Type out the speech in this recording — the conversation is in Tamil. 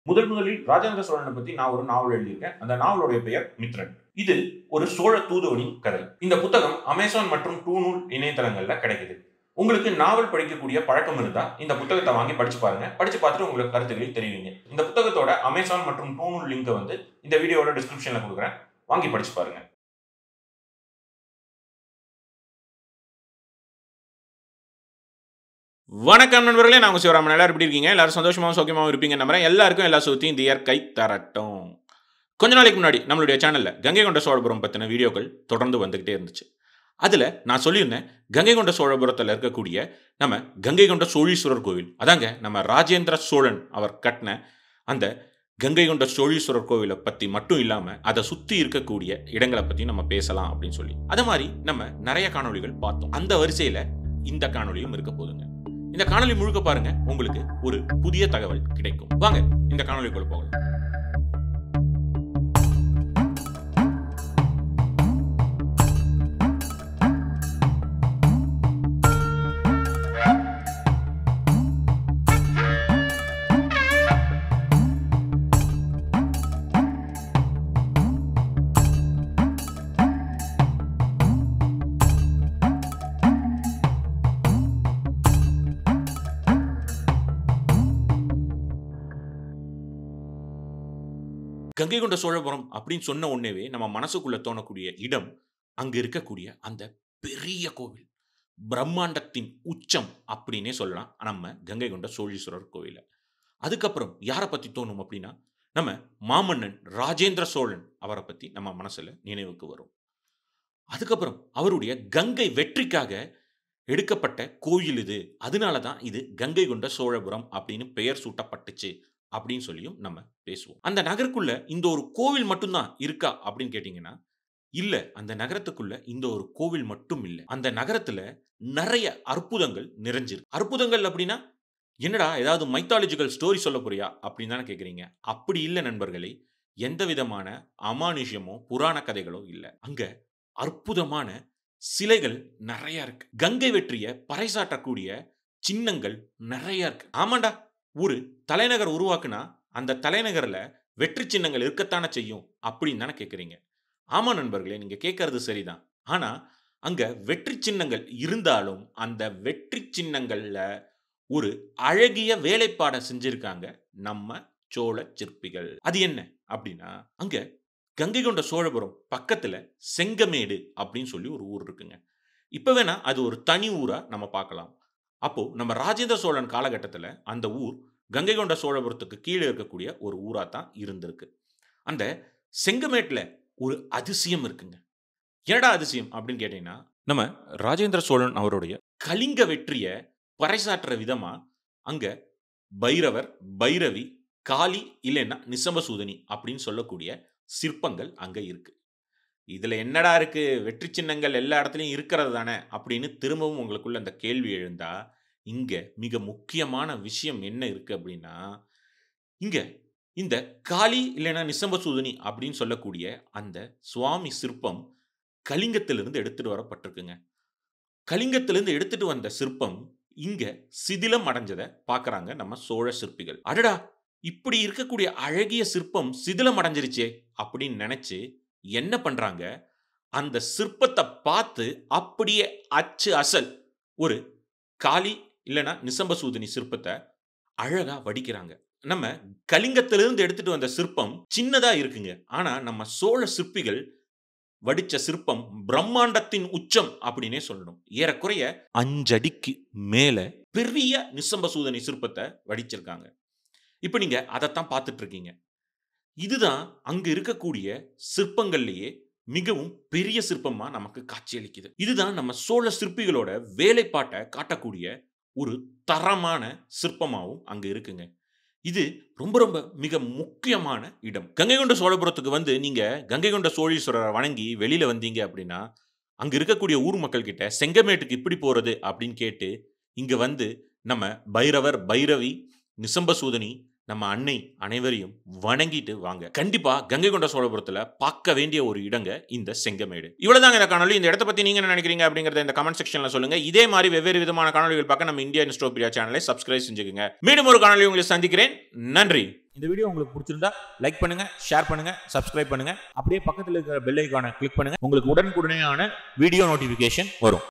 முதல் முதலில் ராஜேந்திர சோழனை பத்தி நான் ஒரு நாவல் எழுதியிருக்கேன் அந்த நாவலுடைய பெயர் மித்ரன் இது ஒரு சோழ தூதுவனின் கதை இந்த புத்தகம் அமேசான் மற்றும் டூநூல் இணையதளங்கள்ல கிடைக்குது உங்களுக்கு நாவல் படிக்கக்கூடிய பழக்கம் இருந்தா இந்த புத்தகத்தை வாங்கி படிச்சு பாருங்க படிச்சு பார்த்துட்டு உங்களுக்கு கருத்துக்களை தெரிவிங்க இந்த புத்தகத்தோட அமேசான் மற்றும் டூநூல் லிங்கை வந்து இந்த வீடியோவோட டிஸ்கிரிப்ஷன்ல கொடுக்குறேன் வாங்கி படிச்சு பாருங்க வணக்கம் நண்பர்களே நான் உங்க சிவராமன் எல்லாரும் எப்படி இருக்கீங்க எல்லாரும் சந்தோஷமாகவும் சௌக்கியமாகவும் இருப்பீங்க நம்புறேன் எல்லாருக்கும் எல்லா சுற்றியும் இந்த இயற்கை தரட்டும் கொஞ்ச நாளைக்கு முன்னாடி நம்மளுடைய சேனலில் கங்கை கொண்ட சோழபுரம் பற்றின வீடியோக்கள் தொடர்ந்து வந்துக்கிட்டே இருந்துச்சு அதில் நான் சொல்லியிருந்தேன் கங்கை கொண்ட சோழபுரத்தில் இருக்கக்கூடிய நம்ம கங்கை கொண்ட சோழீஸ்வரர் கோவில் அதாங்க நம்ம ராஜேந்திர சோழன் அவர் கட்டின அந்த கங்கை கொண்ட சோழீஸ்வரர் கோவிலை பற்றி மட்டும் இல்லாமல் அதை சுற்றி இருக்கக்கூடிய இடங்களை பற்றி நம்ம பேசலாம் அப்படின்னு சொல்லி அது மாதிரி நம்ம நிறைய காணொளிகள் பார்த்தோம் அந்த வரிசையில் இந்த காணொளியும் இருக்க போதுங்க இந்த காணொளி முழுக்க பாருங்க உங்களுக்கு ஒரு புதிய தகவல் கிடைக்கும் வாங்க இந்த காணொளிக்குள்ள போகலாம் கங்கை கொண்ட சோழபுரம் அப்படின்னு சொன்ன உடனேவே நம்ம மனசுக்குள்ள தோணக்கூடிய இடம் அங்க இருக்கக்கூடிய அந்த பெரிய கோவில் பிரம்மாண்டத்தின் உச்சம் அப்படின்னே சொல்லலாம் நம்ம கங்கை கொண்ட சோழீஸ்வரர் கோவில அதுக்கப்புறம் யாரை பத்தி தோணும் அப்படின்னா நம்ம மாமன்னன் ராஜேந்திர சோழன் அவரை பத்தி நம்ம மனசுல நினைவுக்கு வரும் அதுக்கப்புறம் அவருடைய கங்கை வெற்றிக்காக எடுக்கப்பட்ட கோயில் இது அதனால தான் இது கங்கை கொண்ட சோழபுரம் அப்படின்னு பெயர் சூட்டப்பட்டுச்சு அப்படின்னு சொல்லியும் நம்ம பேசுவோம் அந்த நகருக்குள்ள இந்த ஒரு கோவில் மட்டும்தான் இருக்கா அப்படின்னு கேட்டீங்கன்னா இல்ல அந்த நகரத்துக்குள்ள இந்த ஒரு கோவில் மட்டும் இல்ல அந்த நகரத்துல நிறைய அற்புதங்கள் நிறைஞ்சிருக்கு அற்புதங்கள் அப்படின்னா என்னடா ஏதாவது மைத்தாலஜிக்கல் ஸ்டோரி சொல்ல போறியா அப்படின்னு தானே கேக்குறீங்க அப்படி இல்லை நண்பர்களே எந்த விதமான அமானுஷ்யமோ புராண கதைகளோ இல்ல அங்க அற்புதமான சிலைகள் நிறைய இருக்கு கங்கை வெற்றிய பறைசாற்றக்கூடிய சின்னங்கள் நிறைய இருக்கு ஆமாண்டா ஒரு தலைநகர் உருவாக்குனா அந்த தலைநகர்ல வெற்றி சின்னங்கள் இருக்கத்தானே செய்யும் அப்படின்னு தானே கேட்குறீங்க ஆமா நண்பர்களே நீங்க கேட்கறது சரிதான் ஆனா அங்க வெற்றி சின்னங்கள் இருந்தாலும் அந்த வெற்றி சின்னங்கள்ல ஒரு அழகிய வேலைப்பாடை செஞ்சிருக்காங்க நம்ம சோழ சிற்பிகள் அது என்ன அப்படின்னா அங்க கங்கை கொண்ட சோழபுரம் பக்கத்துல செங்கமேடு அப்படின்னு சொல்லி ஒரு ஊர் இருக்குங்க இப்ப வேணா அது ஒரு தனி ஊரா நம்ம பார்க்கலாம் அப்போ நம்ம ராஜேந்திர சோழன் காலகட்டத்தில் அந்த ஊர் கங்கை கொண்ட சோழபுரத்துக்கு கீழே இருக்கக்கூடிய ஒரு ஊரா தான் இருந்திருக்கு அந்த செங்கமேட்டில் ஒரு அதிசயம் இருக்குங்க என்னடா அதிசயம் அப்படின்னு கேட்டீங்கன்னா நம்ம ராஜேந்திர சோழன் அவருடைய கலிங்க வெற்றிய பறைசாற்ற விதமா அங்க பைரவர் பைரவி காளி இல்லைன்னா நிசம்பசூதனி அப்படின்னு சொல்லக்கூடிய சிற்பங்கள் அங்க இருக்கு இதுல என்னடா இருக்கு வெற்றி சின்னங்கள் எல்லா இடத்துலையும் இருக்கிறது தானே அப்படின்னு திரும்பவும் உங்களுக்குள்ள அந்த கேள்வி எழுந்தா இங்க மிக முக்கியமான விஷயம் என்ன இருக்கு அப்படின்னா இங்க இந்த காளி இல்லைன்னா நிசம்பசூதனி அப்படின்னு சொல்லக்கூடிய அந்த சுவாமி சிற்பம் கலிங்கத்திலிருந்து எடுத்துட்டு வரப்பட்டிருக்குங்க கலிங்கத்திலிருந்து எடுத்துட்டு வந்த சிற்பம் இங்க சிதிலம் அடைஞ்சதை பார்க்கறாங்க நம்ம சோழ சிற்பிகள் அடடா இப்படி இருக்கக்கூடிய அழகிய சிற்பம் சிதிலம் அடைஞ்சிருச்சே அப்படின்னு நினைச்சு என்ன பண்றாங்க அந்த சிற்பத்தை பார்த்து அப்படியே அச்சு அசல் ஒரு காளி இல்லைன்னா நிசம்பசூதனி சிற்பத்தை அழகா வடிக்கிறாங்க நம்ம கலிங்கத்திலிருந்து எடுத்துட்டு வந்த சிற்பம் சின்னதா இருக்குங்க ஆனா நம்ம சோழ சிற்பிகள் வடிச்ச சிற்பம் பிரம்மாண்டத்தின் உச்சம் அப்படின்னே சொல்லணும் ஏறக்குறைய அஞ்சடிக்கு மேல பெரிய நிசம்பசூதனி சிற்பத்தை வடிச்சிருக்காங்க இப்ப நீங்க அதைத்தான் பார்த்துட்டு இருக்கீங்க இதுதான் அங்க இருக்கக்கூடிய சிற்பங்கள்லயே மிகவும் பெரிய சிற்பமா நமக்கு காட்சியளிக்குது இதுதான் நம்ம சோழ சிற்பிகளோட வேலைப்பாட்டை காட்டக்கூடிய ஒரு தரமான சிற்பமாவும் அங்க இருக்குங்க இது ரொம்ப ரொம்ப மிக முக்கியமான இடம் கங்கை கொண்ட சோழபுரத்துக்கு வந்து நீங்க கங்கை கொண்ட சோழீஸ்வரரை வணங்கி வெளியில வந்தீங்க அப்படின்னா அங்க இருக்கக்கூடிய ஊர் மக்கள் கிட்ட செங்கமேட்டுக்கு இப்படி போறது அப்படின்னு கேட்டு இங்க வந்து நம்ம பைரவர் பைரவி நிசம்பசூதனி நம்ம அன்னை அனைவரையும் வணங்கிட்டு வாங்க கண்டிப்பா கங்கை கொண்ட சோழபுரத்துல பார்க்க வேண்டிய ஒரு இடங்க இந்த செங்கமேடு இவ்வளவுதாங்க இந்த காணொலி இந்த இடத்த பத்தி நீங்க என்ன நினைக்கிறீங்க அப்படிங்கறத இந்த கமெண்ட் செக்ஷன்ல சொல்லுங்க இதே மாதிரி வெவ்வேறு விதமான காணொலிகள் பார்க்க நம்ம இந்தியா இன்ஸ்டோபிரியா சேனலை சப்ஸ்கிரைப் செஞ்சுக்கோங்க மீண்டும் ஒரு காணொலி உங்களை சந்திக்கிறேன் நன்றி இந்த வீடியோ உங்களுக்கு பிடிச்சிருந்தா லைக் பண்ணுங்க ஷேர் பண்ணுங்க சப்ஸ்கிரைப் பண்ணுங்க அப்படியே பக்கத்தில் இருக்கிற பெல் ஐக்கானை கிளிக் பண்ணுங்க உங்களுக்கு உடனுக்குடனேயான வீடியோ நோட்டிஃபிகேஷன் வரும்